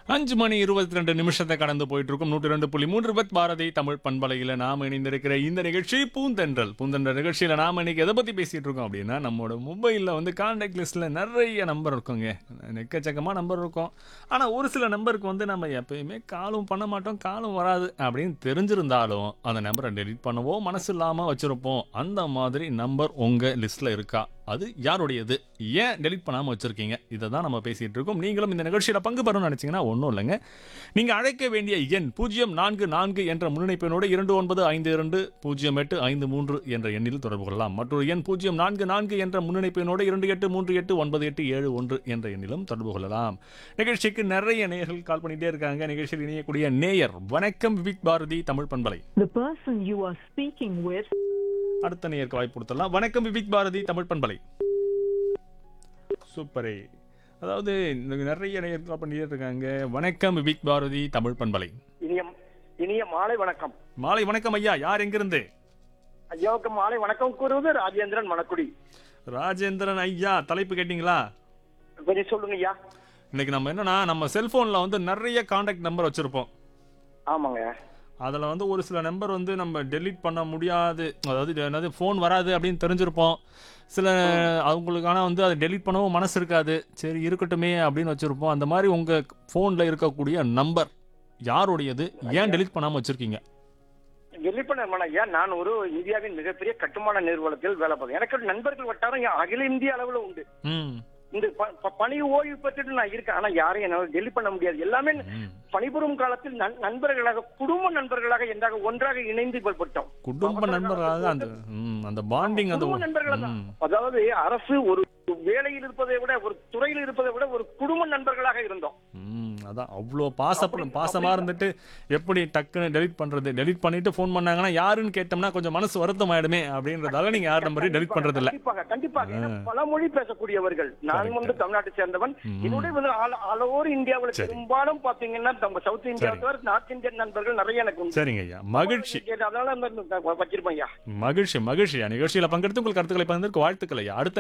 அஞ்சு மணி இருபத்தி ரெண்டு நிமிஷத்தை கடந்து போயிட்டு இருக்கும் நூற்றி ரெண்டு புள்ளி மூன்று பத் பாரதி தமிழ் பண்பலையில் நாம் இணைந்திருக்கிற இந்த நிகழ்ச்சி பூந்தென்றல் பூந்தென்றல் நிகழ்ச்சியில் நாம் இன்னைக்கு எதை பற்றி பேசிட்டு இருக்கோம் அப்படின்னா நம்மளோட மொபைலில் வந்து கான்டாக்ட் லிஸ்ட்டில் நிறைய நம்பர் இருக்குங்க எக்கச்சக்கமாக நம்பர் இருக்கும் ஆனால் ஒரு சில நம்பருக்கு வந்து நம்ம எப்பயுமே காலும் பண்ண மாட்டோம் காலும் வராது அப்படின்னு தெரிஞ்சிருந்தாலும் அந்த நம்பரை டெலீட் பண்ணவோ மனசு இல்லாமல் வச்சுருப்போம் அந்த மாதிரி நம்பர் உங்கள் லிஸ்ட்டில் இருக்கா அது யாருடையது ஏன் டெலீட் பண்ணாமல் வச்சுருக்கீங்க இதை தான் நம்ம பேசிகிட்டு இருக்கோம் நீங்களும் இந்த நிகழ்ச்சியில் பங்கு பெறணும்னு நினச்சிங்கன்னா ஒன்றும் இல்லைங்க நீங்கள் அழைக்க வேண்டிய எண் பூஜ்ஜியம் நான்கு நான்கு என்ற முன்னிணைப்பினோடு இரண்டு ஒன்பது ஐந்து இரண்டு பூஜ்ஜியம் எட்டு ஐந்து மூன்று என்ற எண்ணில் தொடர்பு கொள்ளலாம் மற்றொரு எண் பூஜ்ஜியம் நான்கு நான்கு என்ற முன்னிணைப்பினோடு இரண்டு எட்டு மூன்று எட்டு ஒன்பது எட்டு ஏழு ஒன்று என்ற எண்ணிலும் தொடர்பு கொள்ளலாம் நிகழ்ச்சிக்கு நிறைய நேயர்கள் கால் பண்ணிகிட்டே இருக்காங்க நிகழ்ச்சியில் இணையக்கூடிய நேயர் வணக்கம் விவிக் பாரதி தமிழ் பண்பலை The person you are speaking with அடுத்த நேயருக்கு வாய்ப்பு கொடுத்துடலாம் வணக்கம் விவிக் பாரதி தமிழ் பண்பலை சூப்பரே அதாவது இந்த நிறைய நேயர் கால் பண்ணிட்டே இருக்காங்க வணக்கம் விவிக் பாரதி தமிழ் பண்பலை இனிய இனிய மாலை வணக்கம் மாலை வணக்கம் ஐயா யார் எங்கிருந்து ஐயாவுக்கு மாலை வணக்கம் கூறுவது ராஜேந்திரன் மணக்குடி ராஜேந்திரன் ஐயா தலைப்பு கேட்டிங்களா கொஞ்சம் சொல்லுங்க ஐயா இன்னைக்கு நம்ம என்னன்னா நம்ம செல்போன்ல வந்து நிறைய காண்டாக்ட் நம்பர் வச்சிருப்போம் ஆமாங்க அதில் வந்து ஒரு சில நம்பர் வந்து நம்ம டெலீட் பண்ண முடியாது அதாவது இது என்னது ஃபோன் வராது அப்படின்னு தெரிஞ்சிருப்போம் சில அவங்களுக்கான வந்து அதை டெலீட் பண்ணவும் மனசு இருக்காது சரி இருக்கட்டுமே அப்படின்னு வச்சுருப்போம் அந்த மாதிரி உங்கள் ஃபோனில் இருக்கக்கூடிய நம்பர் யாருடையது ஏன் டெலீட் பண்ணாமல் வச்சுருக்கீங்க வெளிப்பட ஐயா நான் ஒரு இந்தியாவின் மிகப்பெரிய கட்டுமான நிறுவனத்தில் வேலை பார்க்கிறேன் எனக்கு ஒரு நண்பர்கள் வட்டாரம் இங்க அகில இந்திய அளவுல உண்டு ம் இந்த ப- ப- பணி ஓய்வு பெற்றுட்டு நான் இருக்கேன் ஆனா யாரையும் என்னால டெலிட் பண்ண முடியாது எல்லாமே ம். பணிபுரியும் காலத்தில் நண்- நண்பர்களாக குடும்ப நண்பர்களாக என்றாக ஒன்றாக இணைந்து பட்டோம் குடும்ப நண்பர்களாக அந்த ம், அந்த பாண்டிங் அந்த குடும்ப நண்பர்கள் தான் ம். அதாவது அரசு ஒரு வேலையில் இருப்பதை விட ஒரு துறையில் இருப்பதை விட ஒரு குடும்ப நண்பர்களாக இருந்தோம் ம், அதான் அவ்வளோ பாசப்படும் பாசமாக இருந்துட்டு எப்படி டக்குன்னு டெலீட் பண்ணுறது டெலீட் பண்ணிட்டு ஃபோன் பண்ணாங்கன்னா யாருன்னு கேட்டோம்னா கொஞ்சம் மனசு வருத்தம் ஆயிடுமே அப்படின்றதால நீங்கள் யார் நம்பரையும் டெலீட் பண்ணுறது இல்லை கண்டிப்பாக கண்டிப்பாக ஏன்னா பல மொழி பேசக்கூடியவர்கள் நான் வந்து தமிழ்நாட்டை சேர்ந்தவன் என்னுடைய வந்து ஆல் ஓவர் இந்தியாவுல பெரும்பாலும் பாத்தீங்கன்னா நம்ம சவுத் இந்தியா தவிர நார்த் இந்தியன் நண்பர்கள் நிறைய எனக்கு உண்டு சரிங்க ஐயா மகிழ்ச்சி அதனால அந்த வச்சிருப்பேன் ஐயா மகிழ்ச்சி மகிழ்ச்சியா நிகழ்ச்சியில் பங்கெடுத்து உங்கள் கருத்துக்களை பகிர்ந்ததற்கு வாழ்த்துக்கள் ஐயா அடுத்த